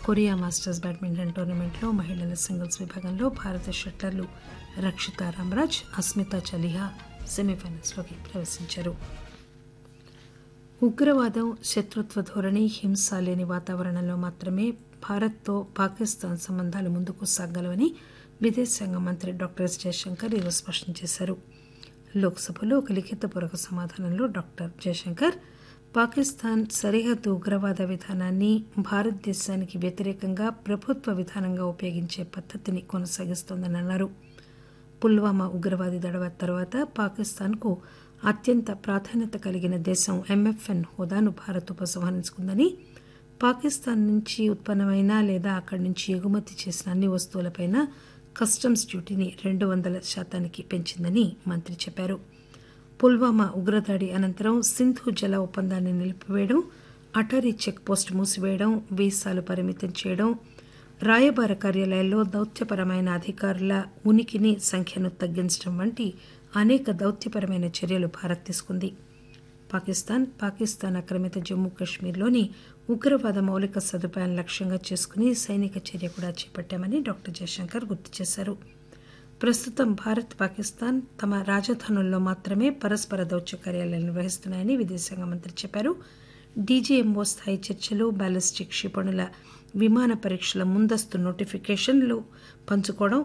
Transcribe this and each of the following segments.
Korea masters badminton టోర్నమెంట్లో మహిళల singles విభాగంలో భారత షట్లర్లు రక్షిత రామరాజ్ అస్మిత చలిహా సెమీఫైనల్స్లోకి ప్రవేశించారు ఉగ్రవాదం శత్రుత్వ ధోరణి హింస లేని వాతావరణంలో మాత్రమే భారత్తో పాకిస్తాన్ సంబంధాలు ముందుకు సాగలవని విదేశాంగ మంత్రి డాక్టర్ ఎస్ జయశంకర్ ఈరోజు స్పష్టం చేశారు లోక్సభలో ఒక లిఖితపూర్వక సమాధానంలో డాక్టర్ జయశంకర్ పాకిస్తాన్ సరిహద్దు ఉగ్రవాద విధానాన్ని భారతదేశానికి వ్యతిరేకంగా ప్రభుత్వ విధానంగా ఉపయోగించే పద్ధతిని కొనసాగిస్తోందని అన్నారు పుల్వామా ఉగ్రవాది దడవ తర్వాత పాకిస్తాన్కు అత్యంత ప్రాధాన్యత కలిగిన దేశం ఎంఎఫ్ఎన్ హోదాను భారత్ ఉపసంహరించుకుందని పాకిస్తాన్ నుంచి ఉత్పన్నమైన లేదా అక్కడి నుంచి ఎగుమతి చేసిన అన్ని వస్తువులపైన కస్టమ్స్ డ్యూటీని రెండు వందల శాతానికి పెంచిందని మంత్రి చెప్పారు పుల్వామా ఉగ్రదాడి అనంతరం సింధు జల ఒప్పందాన్ని నిలిపివేయడం అటారీ చెక్ పోస్ట్ మూసివేయడం వీసాలు పరిమితం చేయడం రాయబార కార్యాలయాల్లో దౌత్యపరమైన అధికారుల ఉనికిని సంఖ్యను తగ్గించడం వంటి అనేక దౌత్యపరమైన చర్యలు భారత్ తీసుకుంది పాకిస్తాన్ పాకిస్తాన్ ఆక్రమిత జమ్మూ కాశ్మీర్లోని ఉగ్రవాద మౌలిక సదుపాయాలను లక్ష్యంగా చేసుకుని సైనిక చర్య కూడా చేపట్టామని డాక్టర్ జయశంకర్ గుర్తు చేశారు ప్రస్తుతం భారత్ పాకిస్తాన్ తమ రాజధానుల్లో మాత్రమే పరస్పర దౌత్య కార్యాలయాలు నిర్వహిస్తున్నాయని విదేశాంగ మంత్రి చెప్పారు డీజీఎంఓ స్థాయి చర్చలు బ్యాలిస్టిక్ క్షిపణుల విమాన పరీక్షల ముందస్తు నోటిఫికేషన్లు పంచుకోవడం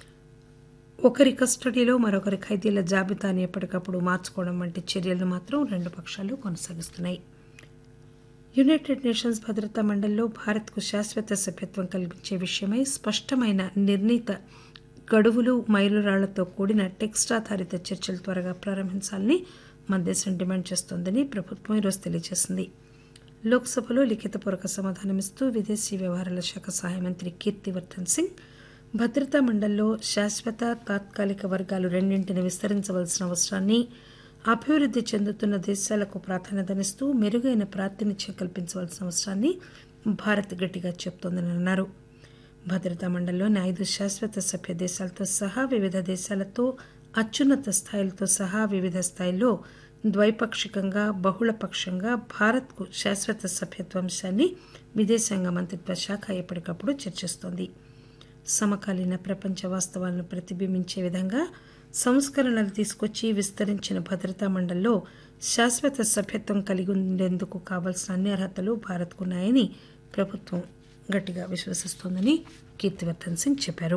ఒకరి కస్టడీలో మరొకరి ఖైదీల జాబితాను ఎప్పటికప్పుడు మార్చుకోవడం వంటి చర్యలను మాత్రం రెండు పక్షాలు కొనసాగిస్తున్నాయి యునైటెడ్ నేషన్స్ భద్రతా మండలిలో భారత్కు శాశ్వత సభ్యత్వం కల్పించే విషయమై స్పష్టమైన నిర్ణీత గడువులు మైలురాళ్లతో కూడిన టెక్స్ట్ ఆధారిత చర్చలు త్వరగా ప్రారంభించాలని మన దేశం డిమాండ్ చేస్తోందని ప్రభుత్వం ఈరోజు తెలియజేసింది లోక్సభలో లిఖితపూర్వక సమాధానమిస్తూ విదేశీ వ్యవహారాల శాఖ సహాయ మంత్రి కీర్తివర్ధన్ సింగ్ భద్రతా మండలిలో శాశ్వత తాత్కాలిక వర్గాలు రెండింటిని విస్తరించవలసిన అవసరాన్ని అభివృద్ధి చెందుతున్న దేశాలకు ప్రాధాన్యతనిస్తూ మెరుగైన ప్రాతినిధ్యం కల్పించవలసిన అవసరాన్ని భారత్ గట్టిగా చెబుతోందని అన్నారు భద్రతా మండలిలోని ఐదు శాశ్వత సభ్య దేశాలతో సహా వివిధ దేశాలతో అత్యున్నత స్థాయిలతో సహా వివిధ స్థాయిల్లో ద్వైపాక్షికంగా బహుళపక్షంగా భారత్కు శాశ్వత సభ్యత్వ అంశాన్ని విదేశాంగ మంత్రిత్వ శాఖ ఎప్పటికప్పుడు చర్చిస్తోంది సమకాలీన ప్రపంచ వాస్తవాలను ప్రతిబింబించే విధంగా సంస్కరణలు తీసుకొచ్చి విస్తరించిన భద్రతా మండలిలో శాశ్వత సభ్యత్వం కలిగి ఉండేందుకు కావాల్సిన అన్ని అర్హతలు భారత్కున్నాయని ప్రభుత్వం గట్టిగా విశ్వసిస్తోందని కీర్తివర్ధన్ సింగ్ చెప్పారు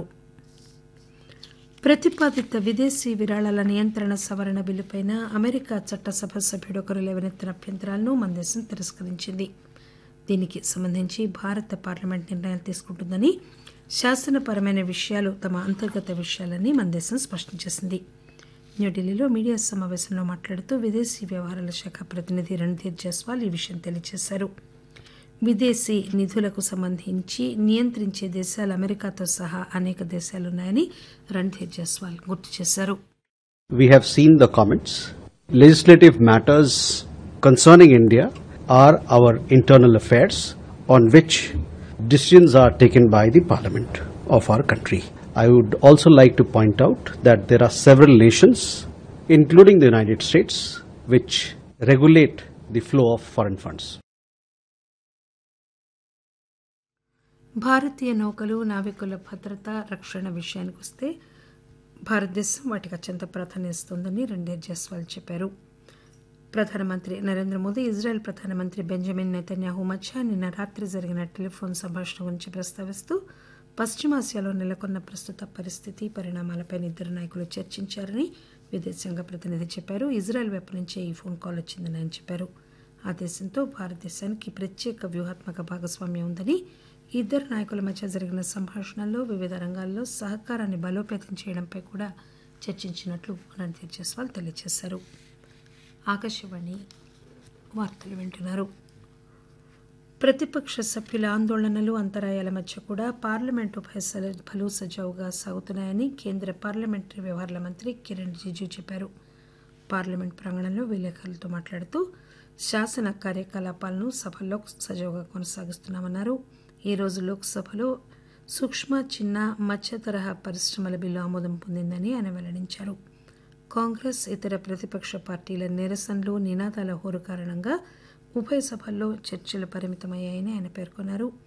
ప్రతిపాదిత విదేశీ విరాళాల నియంత్రణ సవరణ బిల్లుపైన అమెరికా చట్టసభ సభ్యుడు ఒకరు లేవనెత్తిన అభ్యంతరాలను మన దేశం తిరస్కరించింది దీనికి సంబంధించి భారత పార్లమెంట్ నిర్ణయాలు తీసుకుంటుందని శాసనపరమైన విషయాలు తమ అంతర్గత విషయాలని మన దేశం స్పష్టం చేసింది న్యూఢిల్లీలో మీడియా సమావేశంలో మాట్లాడుతూ విదేశీ వ్యవహారాల శాఖ ప్రతినిధి రణ్ధీర్ జైస్వాల్ ఈ విషయం తెలియజేశారు విదేశీ నిధులకు సంబంధించి నియంత్రించే దేశాలు అమెరికాతో సహా అనేక దేశాలున్నాయని రణ్ధీర్ జైస్వాల్ గుర్తు చేశారు We have seen the comments. Legislative matters concerning India are our internal affairs on which decisions are taken by the Parliament of our country. I would also like to point out that there are several nations, including the United States, which regulate the flow of foreign funds. భారతీయ నౌకలు నావికుల భద్రత రక్షణ విషయానికి వస్తే భారతదేశం వాటికి అత్యంత ప్రాధాన్యత ఇస్తోందని రణ్ధీర్ జైస్వాల్ చెప్పారు ప్రధానమంత్రి నరేంద్ర మోదీ ఇజ్రాయెల్ ప్రధానమంత్రి బెంజమిన్ నెతన్యాహు మధ్య నిన్న రాత్రి జరిగిన టెలిఫోన్ సంభాషణ గురించి ప్రస్తావిస్తూ పశ్చిమాసియాలో నెలకొన్న ప్రస్తుత పరిస్థితి పరిణామాలపై ఇద్దరు నాయకులు చర్చించారని విదేశాంగ ప్రతినిధి చెప్పారు ఇజ్రాయెల్ వైపు నుంచే ఈ ఫోన్ కాల్ వచ్చిందని ఆయన చెప్పారు ఆ దేశంతో భారతదేశానికి ప్రత్యేక వ్యూహాత్మక భాగస్వామ్యం ఉందని ఇద్దరు నాయకుల మధ్య జరిగిన సంభాషణల్లో వివిధ రంగాల్లో సహకారాన్ని బలోపేతం చేయడంపై కూడా చర్చించినట్లు రణధీర్ జైస్వాల్ తెలియజేశారు ఆకాశవాణి వార్తలు వింటున్నారు ప్రతిపక్ష సభ్యుల ఆందోళనలు అంతరాయాల మధ్య కూడా పార్లమెంటు ఫలు సజావుగా సాగుతున్నాయని కేంద్ర పార్లమెంటరీ వ్యవహారాల మంత్రి కిరణ్ రిజిజు చెప్పారు పార్లమెంట్ ప్రాంగణంలో విలేకరులతో మాట్లాడుతూ శాసన కార్యకలాపాలను సభల్లో సజావుగా కొనసాగిస్తున్నామన్నారు ఈరోజు లోక్సభలో సూక్ష్మ చిన్న మధ్య తరహా పరిశ్రమల బిల్లు ఆమోదం పొందిందని ఆయన వెల్లడించారు కాంగ్రెస్ ఇతర ప్రతిపక్ష పార్టీల నిరసనలు నినాదాల హోరు కారణంగా ఉభయ సభల్లో చర్చలు పరిమితమయ్యాయని ఆయన పేర్కొన్నారు